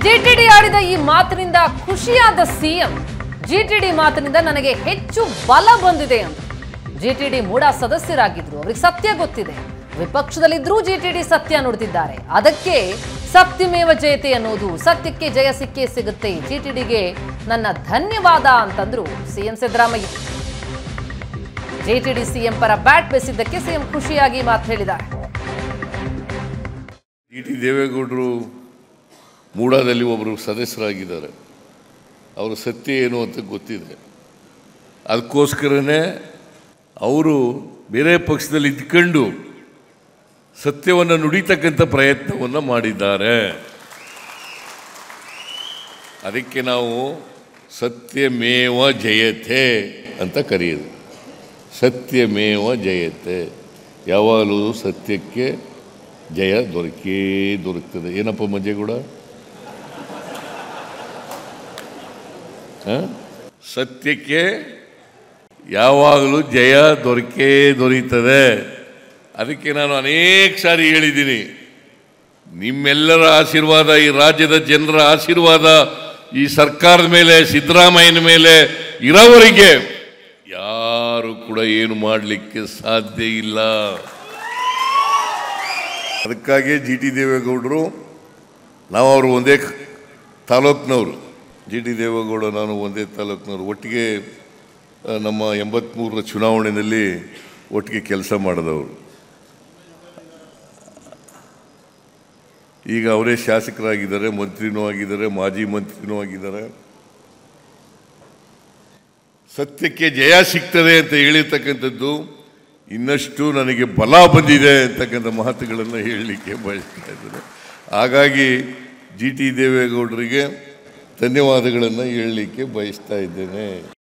ಜಿಟಿಡಿ ಆಡಿದ ಈ ಮಾತಿನಿಂದ ಖುಷಿಯಾದ ಸಿಎಂ ಜಿಟಿಡಿ ಮಾತಿನಿಂದ ನನಗೆ ಹೆಚ್ಚು ಬಲ ಬಂದಿದೆ ಅಂತ ಜಿಟಿಡಿ ಮೂಡ ಸದಸ್ಯರಾಗಿದ್ರು ಅವ್ರಿಗೆ ಸತ್ಯ ಗೊತ್ತಿದೆ ವಿಪಕ್ಷದಲ್ಲಿದ್ರೂ ಜಿಟಿಡಿ ಸತ್ಯ ನುಡಿದಿದ್ದಾರೆ ಅದಕ್ಕೆ ಸತ್ಯಮೇವ ಜಯತೆ ಅನ್ನೋದು ಸತ್ಯಕ್ಕೆ ಜಯ ಸಿಕ್ಕೇ ಸಿಗುತ್ತೆ ಜಿಟಿಡಿಗೆ ನನ್ನ ಧನ್ಯವಾದ ಅಂತಂದ್ರು ಸಿಎಂ ಸಿದ್ದರಾಮಯ್ಯ ಜೆಟಿಡಿ ಸಿಎಂ ಪರ ಬ್ಯಾಟ್ ಬೆಸಿದ್ದಕ್ಕೆ ಸಿಎಂ ಖುಷಿಯಾಗಿ ಮಾತು ಹೇಳಿದ್ದಾರೆ ಡಿ ಟಿ ದೇವೇಗೌಡರು ಮೂಡಾದಲ್ಲಿ ಒಬ್ಬರು ಸದಸ್ಯರಾಗಿದ್ದಾರೆ ಅವರ ಸತ್ಯ ಏನು ಅಂತ ಗೊತ್ತಿದೆ ಅದಕ್ಕೋಸ್ಕರನೇ ಅವರು ಬೇರೆ ಪಕ್ಷದಲ್ಲಿ ಇದ್ಕೊಂಡು ಸತ್ಯವನ್ನು ನುಡಿತಕ್ಕಂಥ ಪ್ರಯತ್ನವನ್ನು ಮಾಡಿದ್ದಾರೆ ಅದಕ್ಕೆ ನಾವು ಸತ್ಯಮೇವ ಜಯತೆ ಅಂತ ಕರೆಯೋದು ಸತ್ಯಮೇವ ಜಯತೆ ಯಾವಾಗಲೂ ಸತ್ಯಕ್ಕೆ ಜಯ ದೊರಕೇ ದೊರಕ್ತದೆ ಏನಪ್ಪ ಮಂಜೇಗೌಡ ಆ? ಸತ್ಯಕ್ಕೆ ಯಾವಾಗಲೂ ಜಯ ದೊರಕೇ ದೊರೀತದೆ ಅದಕ್ಕೆ ನಾನು ಅನೇಕ ಸಾರಿ ಹೇಳಿದ್ದೀನಿ ನಿಮ್ಮೆಲ್ಲರ ಆಶೀರ್ವಾದ ಈ ರಾಜ್ಯದ ಜನರ ಆಶೀರ್ವಾದ ಈ ಸರ್ಕಾರದ ಮೇಲೆ ಸಿದ್ದರಾಮಯ್ಯನ ಮೇಲೆ ಇರೋವರೆಗೆ ಯಾರು ಕೂಡ ಏನು ಮಾಡಲಿಕ್ಕೆ ಸಾಧ್ಯ ಇಲ್ಲ ಅದಕ್ಕಾಗಿ ಜಿ ಟಿ ದೇವೇಗೌಡರು ನಾವು ಅವರು ಒಂದೇ ಕ- ತಾಲೂಕ್ನವರು ಜಿ ಟಿ ದೇವೇಗೌಡ ನಾನು ಒಂದೇ ತಾಲೂಕ್ನವರು ಒಟ್ಟಿಗೆ ಆ, ನಮ್ಮ ಎಂಬತ್ತ್ಮೂರರ ಚುನಾವಣೆಯಲ್ಲಿ ಒಟ್ಟಿಗೆ ಕೆಲಸ ಮಾಡಿದವರು ಈಗ ಅವರೇ ಶಾಸಕರಾಗಿದ್ದಾರೆ ಮಂತ್ರಿನೂ ಆಗಿದ್ದಾರೆ ಮಾಜಿ ಮಂತ್ರಿನೂ ಆಗಿದ್ದಾರೆ ಸತ್ಯಕ್ಕೆ ಜಯ ಸಿಗ್ತದೆ ಅಂತ ಹೇಳಿರ್ತಕ್ಕಂಥದ್ದು ಇನ್ನಷ್ಟು ನನಗೆ ಬಲ ಬಂದಿದೆ ಅಂತಕ್ಕಂಥ ಮಾತುಗಳನ್ನು ಹೇಳಲಿಕ್ಕೆ ಬಯಸ್ತಾ ಇದ್ದೇನೆ ಹಾಗಾಗಿ ಜಿ ಟಿ ದೇವೇಗೌಡರಿಗೆ ಧನ್ಯವಾದಗಳನ್ನು ಹೇಳಲಿಕ್ಕೆ ಬಯಸ್ತಾ ಇದ್ದೇನೆ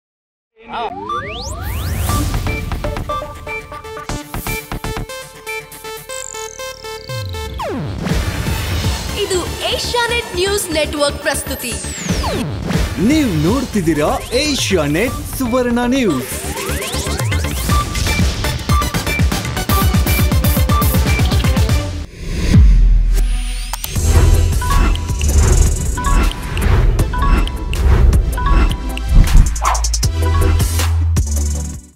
ಇದು ಏಷ್ಯಾನೆಟ್ ನ್ಯೂಸ್ ನೆಟ್ವರ್ಕ್ ಪ್ರಸ್ತುತಿ ನೀವು ನೋಡ್ತಿದ್ದೀರಾ ಏಷ್ಯಾ ನೆಟ್ ಸುವರ್ಣ ನ್ಯೂಸ್